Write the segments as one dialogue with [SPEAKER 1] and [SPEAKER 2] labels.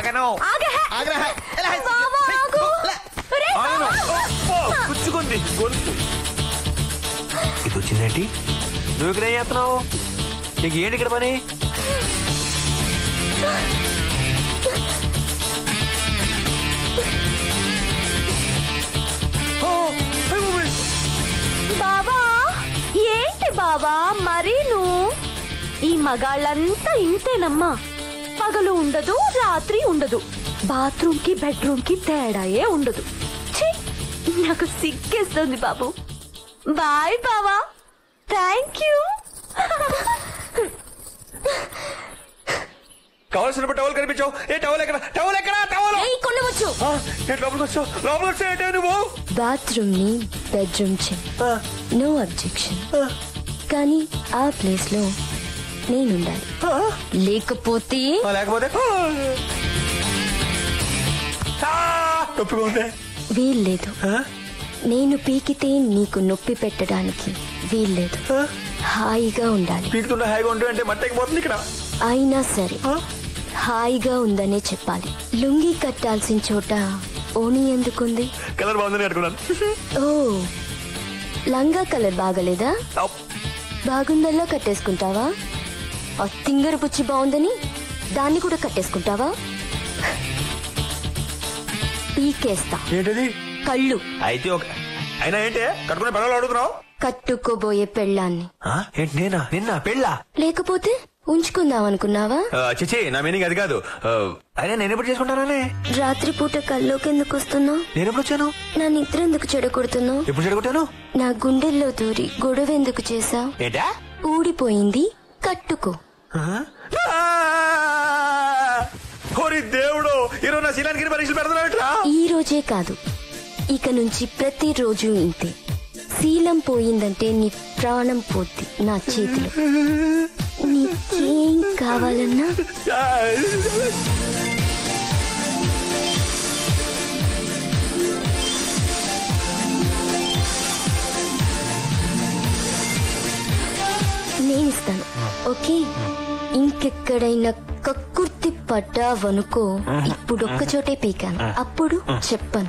[SPEAKER 1] ఆగను
[SPEAKER 2] ఆగే.
[SPEAKER 1] ఆగరా ఎలా?
[SPEAKER 2] బావా, ఆగు.
[SPEAKER 1] లే.
[SPEAKER 2] ఒరే,
[SPEAKER 1] ఆగను
[SPEAKER 2] బావా.
[SPEAKER 1] అబ్బో, గుచ్చుకుంది గొంతు ఇది వచ్చిందేంటి నువ్వు ఇక్కడ ఏం చేస్తున్నావు నీకు ఏంటి ఇక్కడ పని ఓ, అయ్ బాబోయ్.
[SPEAKER 2] బావా ఏంటి బావా మరీ నువ్వు ఈ మగాళ్ళంతా ఇంతేనమ్మా పగలు ఉండదు రాత్రి ఉండదు బాత్రూమ్ కి బెడ్రూమ్ కి తేడాయే ఉండదు ఛీ, నాకు సిగ్గేస్తుంది బాబు బాయ్ బావా థ్యాంక్ యూ
[SPEAKER 1] కావాల్సినప్పుడు టవల్ కనిపించావు ఏ టవల్ ఎక్కడ టవల్ ఎక్కడ టవల్
[SPEAKER 2] కొనవచ్చు
[SPEAKER 1] ఆ, ఏంటి లోపలికి వచ్చావు లోపలికి వచ్చావు ఏంటి నువ్వు
[SPEAKER 3] బాత్రూమ్ ని బెడ్రూమ్ చే
[SPEAKER 1] ఆ,
[SPEAKER 3] నో అబ్జెక్షన్
[SPEAKER 1] ఆ,
[SPEAKER 3] కానీ ఆ ప్లేస్ లో నేనుండాలి
[SPEAKER 1] ఆ.
[SPEAKER 3] లేకపోతే
[SPEAKER 1] ఆ, లేకపోతే ఆ, నొప్పిగా ఉంది
[SPEAKER 3] వీల్లేదు
[SPEAKER 1] ఆ,
[SPEAKER 3] నేను పీకితే నీకు నొప్పి పెట్టడానికి వీల్లేదు
[SPEAKER 1] ఆ.
[SPEAKER 3] హాయిగా ఉండాలి
[SPEAKER 1] పీకుతుంటే హాయిగా ఉంటుంది అంటే మట్టకి పోతుంది ఇక్కడ
[SPEAKER 3] అయినా సరే
[SPEAKER 1] ఆ?
[SPEAKER 3] హాయిగా ఉందనే చెప్పాలి లుంగి కట్టాల్సిన చోట ఓణి ఎందుకుంది
[SPEAKER 1] కలర్ బాగుందని కట్టుకున్నాను
[SPEAKER 3] ఓ లంగా కలర్ బాగలేదా
[SPEAKER 1] అప్.
[SPEAKER 3] బాగుందల్లా కట్టేసుకుంటావా ఆ తింగర పుచ్చి బాగుందని దాన్ని కూడా కట్టేసుకుంటావా పీకేస్తా
[SPEAKER 1] ఏంటది
[SPEAKER 3] కళ్ళు
[SPEAKER 1] అయితే ఒక అయినా ఏంటి కట్టుకునే పిల్లలు అడుగుతున్నావు
[SPEAKER 3] కట్టుకోబోయే పెళ్ళాన్ని
[SPEAKER 1] ఆ, ఏంటి నేనా నిన్న పెళ్ళా
[SPEAKER 3] లేకపోతే ఉంచుకుందాం అనుకున్నావా
[SPEAKER 1] ఆ, చిచి నా మీనింగ్ అది కాదు ఆ, అయినా నేను ఎప్పుడు చేసుకుంటానే
[SPEAKER 3] రాత్రిపూట కల్లోకి ఎందుకు వస్తున్నావు
[SPEAKER 1] నేను ఎప్పుడు వచ్చాను
[SPEAKER 3] నా నిద్ర ఎందుకు చెడగొడుతున్నావు
[SPEAKER 1] ఎప్పుడు చెడగొట్టాను
[SPEAKER 3] నా గుండెల్లో దూరి గొడవ ఎందుకు చేశావు
[SPEAKER 1] ఏంటా
[SPEAKER 3] ఊడిపోయింది కట్టుకో
[SPEAKER 1] ఆ? ఆ! ఓరి దేవుడు ఈరోజు నా శీలానికి పరీక్షలు పెడతారా
[SPEAKER 3] ఈ రోజే కాదు ఇక నుంచి ప్రతిరోజు ఇంతే శీలం పోయిందంటే నీ ప్రాణం పోద్ది నా చేతిలో నీకేం కావాలన్నా నేను ఇస్తాను ఓకే ఇంకెక్కడైనా కక్కుర్తి పడ్డావనుకో ఇప్పుడు ఒక్క చోటే పీకాను అప్పుడు చెప్పను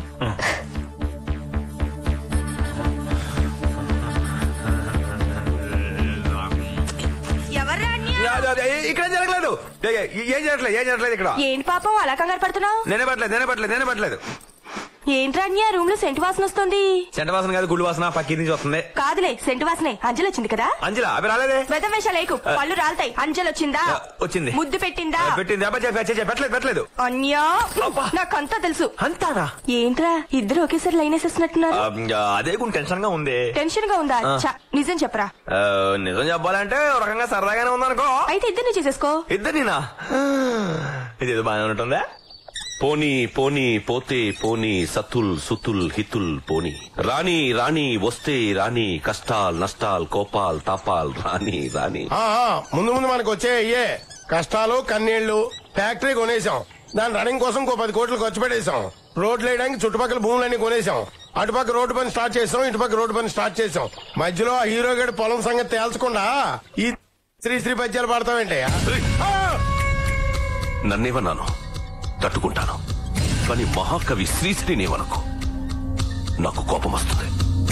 [SPEAKER 1] ఇక్కడ జరగలేదు ఏ, ఏ, ఏం జరగలేదు ఏం జరగలేదు ఇక్కడ
[SPEAKER 2] ఏంటి పాపం అలా కంగారు పడుతున్నావు
[SPEAKER 1] నేనే పట్టలేదు నేనే పట్టలేదు నేనే పట్టలేదు
[SPEAKER 2] ఏంటి రాణ్య రూమ్ లో సెంటు వాసన వస్తుంది
[SPEAKER 1] చెంట వాసన కాదు గుళ్ళు వాసన పక్కి నుంచి వస్తుంది
[SPEAKER 2] కాదులే సెంటు వాసనే అంజలి వచ్చింది కదా
[SPEAKER 1] అంజలా అవి రాలేదే
[SPEAKER 2] వెదవేష లేకు పళ్ళు రాలతాయి అంజలి వచ్చిందా
[SPEAKER 1] ఆ, వచ్చింది
[SPEAKER 2] ముద్దు పెట్టిందా
[SPEAKER 1] ఆ, పెట్టింది అబ్బా చెప్ప- చెప్ప- పెట్టలేదు పెట్టలేదు
[SPEAKER 2] అన్యా
[SPEAKER 1] అబ్బా.
[SPEAKER 2] నాకంతా తెలుసు
[SPEAKER 1] అంతానా
[SPEAKER 2] ఏంట్రా ఇద్దరు ఒకేసారి లైన్ వేసేస్తున్నట్టున్నారు
[SPEAKER 1] ఆ, అదే కొంచెం టెన్షన్ గా ఉంది
[SPEAKER 2] టెన్షన్ గా ఉందా
[SPEAKER 1] ఆ.
[SPEAKER 2] ఛ, నిజం చెప్పరా
[SPEAKER 1] ఆ, నిజం చెప్పాలంటే ఒక రకంగా సరదాగానే ఉందనుకో
[SPEAKER 2] అయితే ఇద్దరిని చేసేసుకో
[SPEAKER 1] ఇద్దరినా ఇదేదో బాగానే ఉంటుందా
[SPEAKER 4] పోనీ పోనీ పోతే పోనీ సతుల్ సుతుల్ హితుల్ పోనీ రాణి రాణి వస్తే రాణి కష్టాల్ నష్టాల్ కోపాల్ తాపాల్ రాణి రాణి
[SPEAKER 5] ఆ, ఆ, ముందు ముందు మనకు వచ్చే అయ్యే కష్టాలు కన్నీళ్లు ఫ్యాక్టరీ కొనేసాం దాని రన్నింగ్ కోసం ఇంకో పది కోట్లు ఖర్చు పెట్టేశాం రోడ్లు వేయడానికి చుట్టుపక్కల భూములన్నీ కొనేసాం అటుపక్క రోడ్డు పని స్టార్ట్ చేసాం ఇటుపక్క రోడ్డు పని స్టార్ట్ చేసాం మధ్యలో ఆ హీరో గడి పొలం సంగతి తేల్చకుండా ఈ శ్రీ శ్రీ పద్యాలు పాడతావేంటి ఆ!
[SPEAKER 4] నన్నేమన్నాను తట్టుకుంటాను కానీ మహాకవి శ్రీశ్రీనేమనకు నాకు కోపం వస్తుంది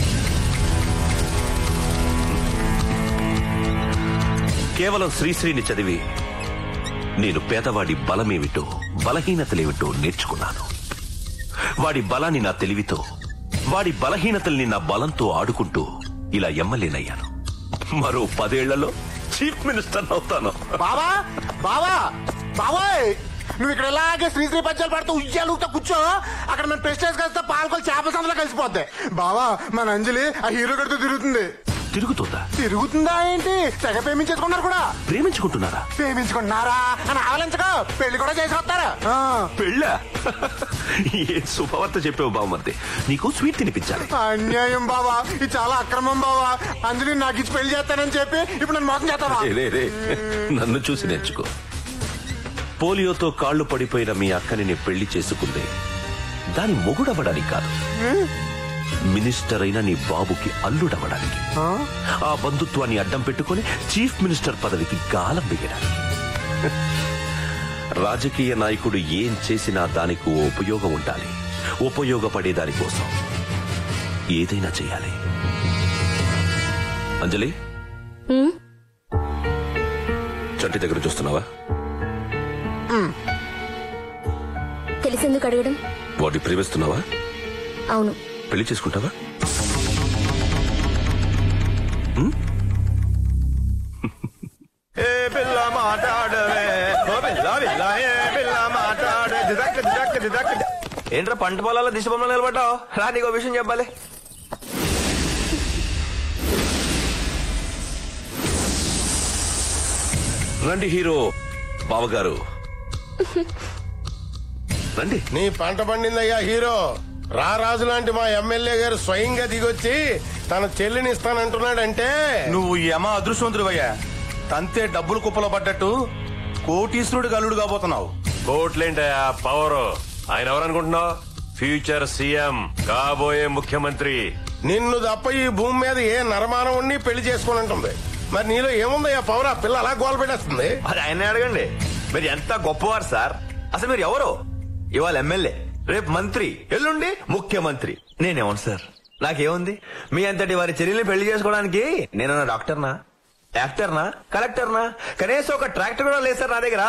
[SPEAKER 4] కేవలం శ్రీశ్రీని చదివి నేను పేదవాడి బలమేమిటో బలహీనతలేమిటో నేర్చుకున్నాను వాడి బలాన్ని నా తెలివితో వాడి బలహీనతల్ని నా బలంతో ఆడుకుంటూ ఇలా ఎమ్మెల్యేనయ్యాను మరో పదేళ్లలో చీఫ్ మినిస్టర్ అవుతాను
[SPEAKER 5] బావా బావా బావాయ్ నువ్వు ఇక్కడ ఇలాగే శ్రీ శ్రీ పద్యాలు పాడుతూ ఉయ్యాలు కూర్చో అక్కడ మన ప్రెస్టేజ్ కలిస్తే పాల్గొని చేపల సందులో కలిసిపోద్ది బావా మన అంజలి ఆ హీరో గడితో తిరుగుతుంది
[SPEAKER 4] తిరుగుతుందా
[SPEAKER 5] తిరుగుతుందా ఏంటి తెగ ప్రేమించేసుకున్నారు కూడా
[SPEAKER 4] ప్రేమించుకుంటున్నారా
[SPEAKER 5] ప్రేమించుకున్నారా అని ఆవలించక పెళ్లి కూడా చేసి వస్తారా ఆ.
[SPEAKER 4] పెళ్ళా ఏ శుభవార్త చెప్పావు బావమర్ది నీకు స్వీట్ తినిపించాలి
[SPEAKER 5] అన్యాయం బావా ఇది చాలా అక్రమం బావా అంజలి నాకు ఇచ్చి పెళ్లి చేస్తానని చెప్పి ఇప్పుడు నన్ను మోసం చేస్తావా
[SPEAKER 4] రే, రే, రే. నన్ను చూసి నేర్చుకో పోలియోతో కాళ్ళు పడిపోయిన మీ అక్కని నేను పెళ్లి చేసుకుంది దాని మొగుడవ్వడానికి కాదు మినిస్టర్ అయిన నీ బాబుకి అల్లుడవ్వడానికి ఆ బంధుత్వాన్ని అడ్డం పెట్టుకొని చీఫ్ మినిస్టర్ పదవికి గాలం దిగడానికి రాజకీయ నాయకుడు ఏం చేసినా దానికి ఓ ఉపయోగం ఉండాలి ఉపయోగపడే దానికోసం ఏదైనా చేయాలి అంజలి
[SPEAKER 3] ఉమ్,
[SPEAKER 4] చంటి దగ్గర చూస్తున్నావా
[SPEAKER 3] తెలిసెందుకు అడగడం
[SPEAKER 4] వాడిని ప్రేమిస్తున్నావా
[SPEAKER 3] అవును
[SPEAKER 4] పెళ్లి చేసుకుంటావా
[SPEAKER 1] ఏ పిల్ల మాట్లాడవే ఓ పిల్ల పిల్ల ఏ పిల్ల మాట్లాడే దిదక్ దిదక్ దిదక్ ఏంట్రా పంట పొలాల్లో దిశ బొమ్మలు నిలబడ్డావు రా నీకు ఓ విషయం చెప్పాలి
[SPEAKER 4] రండి హీరో బావగారు రండి
[SPEAKER 5] నీ పంట పండిందయ్యా హీరో రారాజు లాంటి మా ఎమ్మెల్యే గారు స్వయంగా దిగొచ్చి తన చెల్లిని ఇస్తానంటున్నాడంటే
[SPEAKER 6] నువ్వు యమ అదృష్టవంతుడివయ్యా తంతే డబ్బులు కుప్పలో పడ్డట్టు కోటీశ్వరుడు గల్లుడు కాబోతున్నావు
[SPEAKER 7] కోట్లేంటయా పవర్ ఆయన ఎవరనుకుంటున్నావు ఫ్యూచర్ సీఎం కాబోయే ముఖ్యమంత్రి
[SPEAKER 5] నిన్ను తప్ప ఈ భూమి మీద ఏ నరమానం ఉండి పెళ్లి చేసుకోనంటుంది మరి నీలో ఏముందయ్యా పవర్ ఆ పిల్ల అలా గోల పెట్టేస్తుంది
[SPEAKER 1] అది ఆయన అడగండి మీరు ఎంత గొప్పవారు సార్ అసలు మీరు ఎవరు ఇవాళ ఎమ్మెల్యే రేపు మంత్రి ఎల్లుండి ముఖ్యమంత్రి నేనేమను సార్ నాకేముంది మీ అంతటి వారి చెల్లెల్ని పెళ్లి చేసుకోవడానికి నేనన్నా డాక్టర్నా యాక్టర్నా కలెక్టర్నా కనీసం ఒక ట్రాక్టర్ కూడా లేదు సార్ నా దగ్గర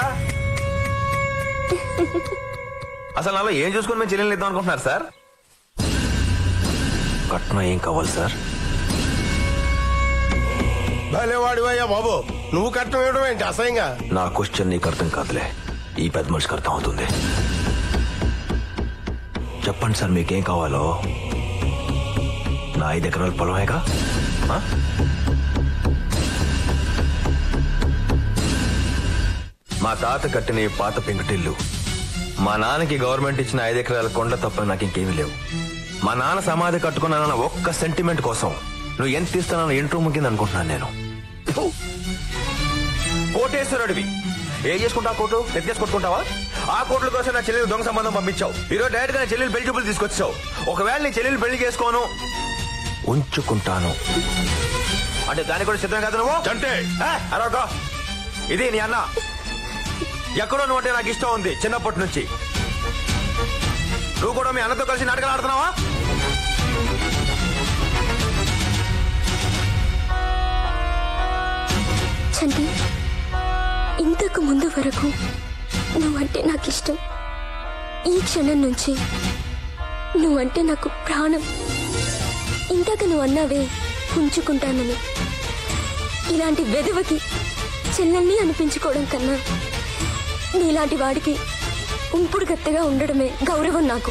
[SPEAKER 1] అసలు నాలో ఏం చూసుకుని మేము చెల్లెల్ని ఇద్దాం అనుకుంటున్నారు సార్ కట్నం ఏం కావాలి సార్
[SPEAKER 5] భలే వాడివయ్యా బాబు నువ్వు కట్టం ఇవ్వడం ఏంటి అసహ్యంగా
[SPEAKER 1] నా క్వశ్చన్ నీకు అర్థం కాదులే ఈ పెద్ద మనిషికి అర్థం అవుతుంది చెప్పండి సార్ మీకేం కావాలో నా ఐదు ఎకరాల పొలమేగా ఆ? మా తాత కట్టిన ఈ పాత పెంకుటిల్లు మా నాన్నకి గవర్నమెంట్ ఇచ్చిన ఐదు ఎకరాల కొండ తప్ప నాకు ఇంకేమీ లేవు మా నాన్న సమాధి కట్టుకున్నానన్న ఒక్క సెంటిమెంట్ కోసం నువ్వు ఎంత ఇస్తానన్న ఇంట్రూ ముగింది అనుకుంటున్నాను నేను ఫు! కోటేశ్వరుడివి ఏం చేసుకుంటావు కోటు నెత్తి కొట్టుకుంటావా ఆ కోట్ల కోసం నా చెల్లెలు దొంగ సంబంధం పంపించావు ఈరోజు డైరెక్ట్ గా నా చెల్లెలు పెళ్లి చూపులు తీసుకొచ్చావు ఒకవేళ నీ చెల్లెలు పెళ్లి చేసుకోను ఉంచుకుంటాను అంటే దానికి కూడా సిద్ధం కదా నువ్వు
[SPEAKER 4] చంటే
[SPEAKER 1] ఏ, అరవకో ఇది నీ అన్న ఎక్కడో నువ్వు అంటే నాకు ఇష్టం ఉంది చిన్నప్పటి నుంచి నువ్వు కూడా మీ అన్నతో కలిసి నాటకాలు ఆడుతున్నావా
[SPEAKER 3] చంటి ఇంతకు ముందు వరకు నువ్వంటే నాకు ఇష్టం ఈ క్షణం నుంచి నువ్వంటే నాకు ప్రాణం ఇందాక నువ్వు అన్నావే ఉంచుకుంటానని ఇలాంటి వెధవకి చెల్లెల్ని అనిపించుకోవడం కన్నా నీలాంటి వాడికి ఉంపుడు గత్తెగా ఉండడమే గౌరవం నాకు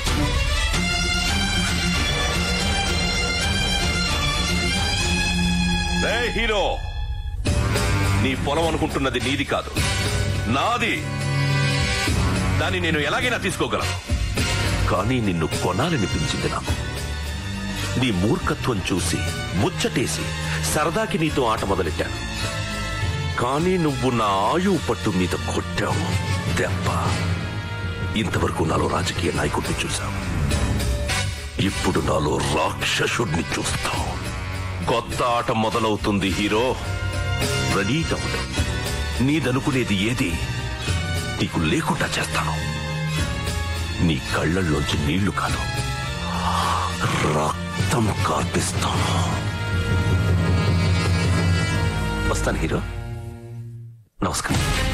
[SPEAKER 4] రే హీరో నీ పొలం అనుకుంటున్నది నీది కాదు నాది దాన్ని నేను ఎలాగైనా తీసుకోగలను కానీ నిన్ను కొనాలనిపించింది నాకు నీ మూర్ఖత్వం చూసి ముచ్చటేసి సరదాకి నీతో ఆట మొదలెట్టాను కానీ నువ్వు నా ఆయువు పట్టు మీద కొట్టావు దెబ్బ ఇంతవరకు నాలో రాజకీయ నాయకుడిని చూశావు ఇప్పుడు నాలో రాక్షసుడిని చూస్తావు కొత్త ఆట మొదలవుతుంది హీరో రెడీగా ఉండు నీదనుకునేది ఏది నీకు లేకుండా చేస్తాను నీ కళ్ళల్లోంచి నీళ్లు కాదు రక్తం కార్పిస్తాను వస్తాను హీరో నమస్కారం